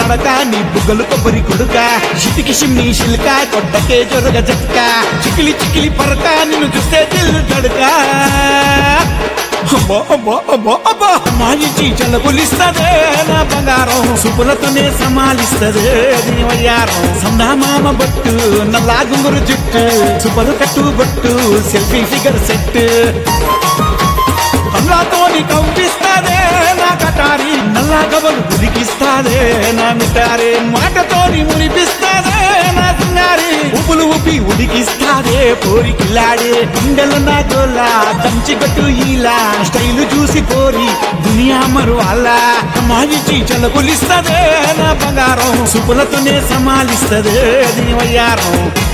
నడక నీ బుగ్గలు కొబ్బరి కొడుక చిటికి షిమ్ని శిల్క కొట్టకే జొరగ జట్క చికిలి చికిలి పరక నిన్ను చూస్తే దిల్లు తడక అబ్బా అబ్బా అబ్బా అబ్బా మాయించి చల్లబులిస్తదే నా బంగారం సుపులతోనే సమాలిస్తదే దీని వయ్యారం సందామామ బొట్టు నల్లా గుంగురు జుట్టు సుపరు కట్టు బొట్టు సెల్ఫీ ఫిగర్ సెట్ కళ్ళతోని కవ్విస్తాదే నా కటారి నల్లా గబలు గురికిస్తాదే నా మిటారే మాటతోని మురిపిస్తాదే నా సింగారి ఉపులు ఉపి ఉడికిస్తాదే పోరికిల్లాడే గుండెల నా గోలా దంచి గట్టు ఇలా స్టైలు చూసి పోరి దునియా మరు అలా మాయిచి చల్లబులిస్తదే నా బంగారం సుపులతోనే సమాలిస్తదే దీని వయ్యారం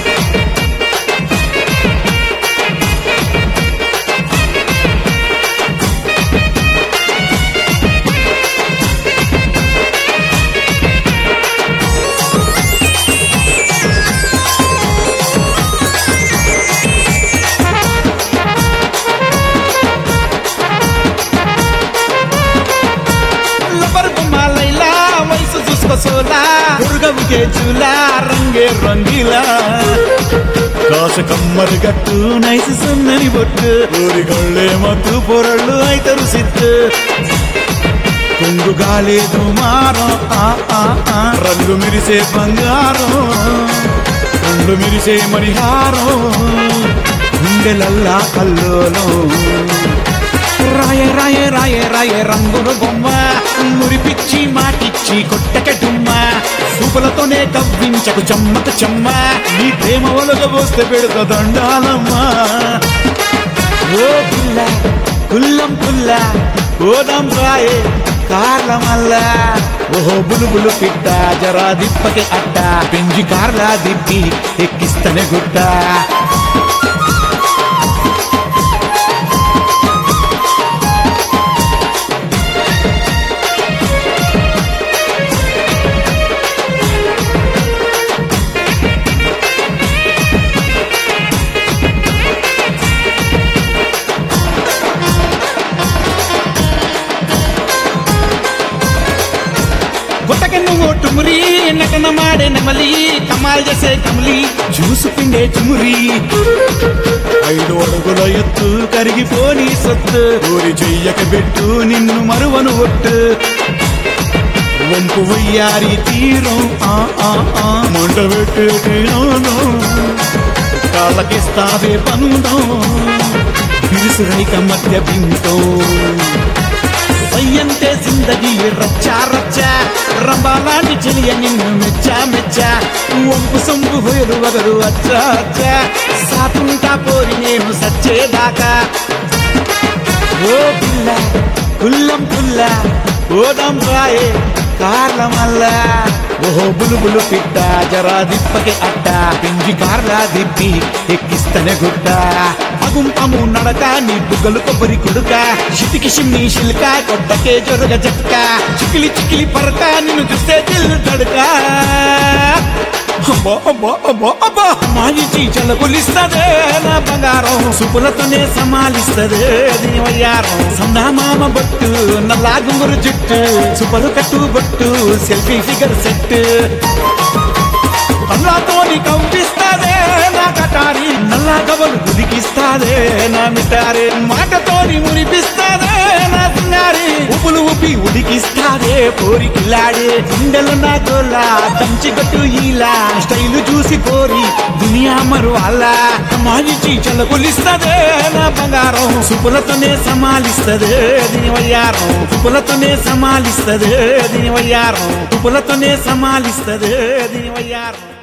లబ్బర్ బొమ్మ లైలా వయసు చూసుకో సోలా దుర్గవుకే చూలా రంగే రంగిలా కాసు కమ్మరి గట్టు నైసు సున్నని బొట్టు ఊరిగొళ్ళే మత్తు పొరళ్ళు అయితరు సిత్తు కొంగు గాలేదు మారం ఆ ఆ ఆ రంగు మిరిసే బంగారం రంగు మిరిసే మణిహారం గుండెలల్లా కల్లోలం రాయ రాయ రాయ రాయ రంగును బొమ్మ మురిపిచ్చి మాటిచ్చి కొట్టక డుమ్మ సూపులతోనే కవ్వించకు చెమ్మక చెమ్మ నీ ప్రేమ ఒలగబోస్తే పెడత దండాలమ్మా ఓ పిల్ల కుల్లం పుల్ల ఓదం రాయే కార్ల మల్ల ఓహో బులుబులు పిట్ట జరా దిప్పకి అట్ట పెంజి కార్లా దిప్పి ఎక్కిస్తనే గుట్ట గుట్టకి నువ్వు టుమురి నటన మాడే నెమలి కమాల్ చేసే కమలి చూసు పిండే చుమురి ఐదు అడుగుల ఎత్తు కరిగిపోని సొత్తు ఊరి చెయ్యక పెట్టు నిన్ను మరువను ఒట్టు వంపు వయ్యారి తీరం ఆ ఆ ఆ మంట పెట్టే తీరం కాళ్ళకిస్తావే పందం బిరుసురైక మధ్య బింతో సయ్యంతే జిందగీ రచ్చా రచ్చా రంబాలాంటి చెలియ నిన్ను మెచ్చా మెచ్చా వంపు సొంపు హోయలు వగరు అచ్చా అచ్చా సాకుంటా పోరి నేను సచ్చేదాకా ఓ పిల్ల కుల్లం పుల్ల ఓదం రాయే కార్ల మల్ల ఓహో బులుబులు పిట్ట జరా దిప్పకి అట్ట పెంజి కార్లా దిప్పి ఎక్కిస్తనే గుట్ట అగుం అము నడక నీ బుగ్గలు కొబ్బరి కుడుక చిటికి షిమ్ని శిల్క కొట్టకే జొరగ జట్క చికిలి చికిలి పరక నిన్ను చూస్తే దిల్లు తడక అబ్బా అబ్బా అబ్బా అబ్బా మాయిచి చల్లబులిస్తదే నా బంగారం సుపులతోనే సమాలిస్తదే దీని వయ్యారం సందామామ బొట్టు నల్లా గుంగురు జుట్టు సుపరు కట్టు బొట్టు సెల్ఫీ ఫిగర్ సెట్ కళ్ళతోని కవ్విస్తాదే నా కటారి నల్లా గబలు గుదికిస్తాదే నా మిటారే మాటతోని మురిపిస్తాదే నా సింగారి ఉపులు ఉపి ఉడికిస్తాదే పోరికిల్లాడే గుండెల నా గోలా దంచి గట్టు ఇలా స్టైలు చూసి పోరి దునియా మరు అలా మాయిచి చల్లబులిస్తదే నా బంగారం సుపులతోనే సమాలిస్తదే దీని వయ్యారం సుపులతోనే సమాలిస్తదే దీని వయ్యారం సుపులతోనే సమాలిస్తదే దీని వయ్యారం